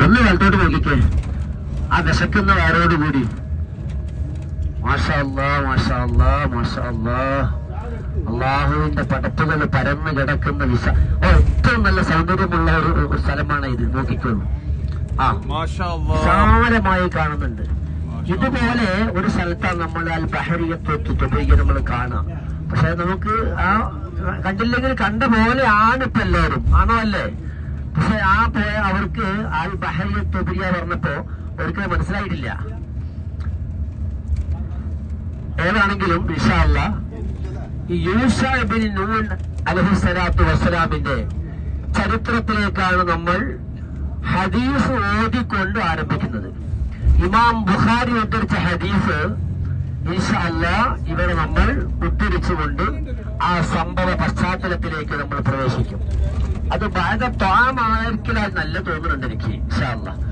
ഒന്ന് വലത്തോട്ട് നോക്കിക്കേ ആ വിശക്കുന്ന വയറോടുകൂടി മാഷാ അല്ലാ മാഷാ അല്ലാ മാഷാ അല്ലാ അള്ളാഹുവിന്റെ പടത്തുകൾ പരന്നു കിടക്കുന്ന വിസ ഓ ഏറ്റവും നല്ല സൗന്ദര്യമുള്ള ഒരു ഒരു സ്ഥലമാണ് ഇത് നോക്കിക്കോളൂ ആ മാഷാ അല്ലാ. വിശാലമായി കാണുന്നുണ്ട് ഇതുപോലെ ഒരു സ്ഥലത്താണ് നമ്മൾ അൽ ബഹരിയത്വത്വ നമ്മൾ കാണാം പക്ഷെ നമുക്ക് ആ കണ്ടില്ലെങ്കിൽ കണ്ട പോലെ ആണ് ഇപ്പൊ എല്ലാവരും ആണോ അല്ലേ പക്ഷെ ആ പോയ അവർക്ക് അൽ ബഹരിയത്വബിയ പറഞ്ഞപ്പോ അവർക്ക് അത് മനസ്സിലായിട്ടില്ല ഏതാണെങ്കിലും വിഷാല്ല ഈ യൂഷ ബിൻ നൂൻ അലഹിസ്സലാത്തു വസ്സലാമിന്റെ ചരിത്രത്തിലേക്കാണ് നമ്മൾ ഹദീസ് ഓതിക്കൊണ്ട് ആരംഭിക്കുന്നത് ഇമാം ബുഖാരി ഉദ്ധരിച്ച ഹദീസ് ഇൻഷല്ല ഇവിടെ നമ്മൾ ഉദ്ധരിച്ചുകൊണ്ട് ആ സംഭവ പശ്ചാത്തലത്തിലേക്ക് നമ്മൾ പ്രവേശിക്കും അത് ബാധ ത്വാമായിരിക്കലാൽ നല്ല തോന്നുന്നുണ്ട് എനിക്ക് ഇൻഷാല്ല